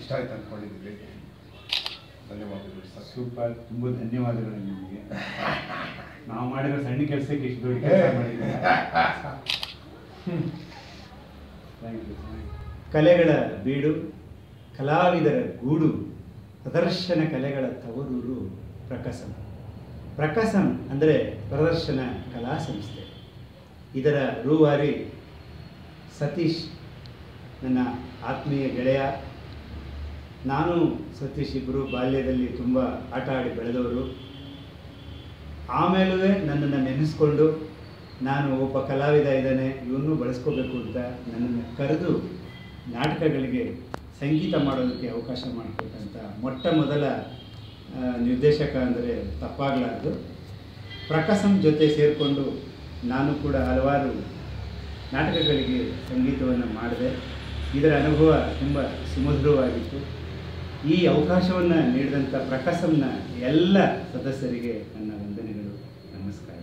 ಇಷ್ಟ ಆಯ್ತು ಅಂದ್ಕೊಂಡಿದ್ದೀವಿ ಧನ್ಯವಾದಗಳು ಸರ್ ಸೂಪರ್ ತುಂಬ ಧನ್ಯವಾದಗಳು ನಿಮಗೆ ನಾವು ಮಾಡಿರೋ ಸಣ್ಣ ಕೆಲಸಕ್ಕೆ ಇಷ್ಟು ದೊಡ್ಡ ಕೆಲಸ ಮಾಡಿದ್ದೀವಿ Thank you, thank you. ಕಲೆಗಳ ಬೀಡು ಕಲಾವಿದರ ಗೂಡು ಪ್ರದರ್ಶನ ಕಲೆಗಳ ತವರೂರು ಪ್ರಕಸಂ ಪ್ರಕಸಂ ಅಂದರೆ ಪ್ರದರ್ಶನ ಕಲಾ ಸಂಸ್ಥೆ ಇದರ ರೂವಾರಿ ಸತೀಶ್ ನನ್ನ ಆತ್ಮೀಯ ಗೆಳೆಯ ನಾನು ಸತೀಶ್ ಇಬ್ಬರು ಬಾಲ್ಯದಲ್ಲಿ ತುಂಬ ಆಟ ಆಡಿ ಬೆಳೆದವರು ಆಮೇಲೂ ನನ್ನನ್ನು ನೆನೆಸ್ಕೊಂಡು ನಾನು ಒಬ್ಬ ಕಲಾವಿದ ಇದ್ದಾನೆ ಇವನ್ನೂ ಬಳಸ್ಕೋಬೇಕು ಅಂತ ನನ್ನನ್ನು ಕರೆದು ನಾಟಕಗಳಿಗೆ ಸಂಗೀತ ಮಾಡೋದಕ್ಕೆ ಅವಕಾಶ ಮಾಡಿಕೊಟ್ಟಂಥ ಮೊಟ್ಟ ಮೊದಲ ಆ, ನಿರ್ದೇಶಕ ಅಂದರೆ ತಪ್ಪಾಗಲಾರ್ದು ಪ್ರಕಾಶಂ ಜೊತೆ ಸೇರಿಕೊಂಡು ನಾನು ಕೂಡ ಹಲವಾರು ನಾಟಕಗಳಿಗೆ ಸಂಗೀತವನ್ನು ಮಾಡಿದೆ ಇದರ ಅನುಭವ ತುಂಬ ಸುಮಧುರವಾಗಿತ್ತು ಈ ಅವಕಾಶವನ್ನು ನೀಡಿದಂಥ ಪ್ರಕಾಶಂನ ಎಲ್ಲ ಸದಸ್ಯರಿಗೆ ನನ್ನ ವಂದನೆಗಳು ನಮಸ್ಕಾರ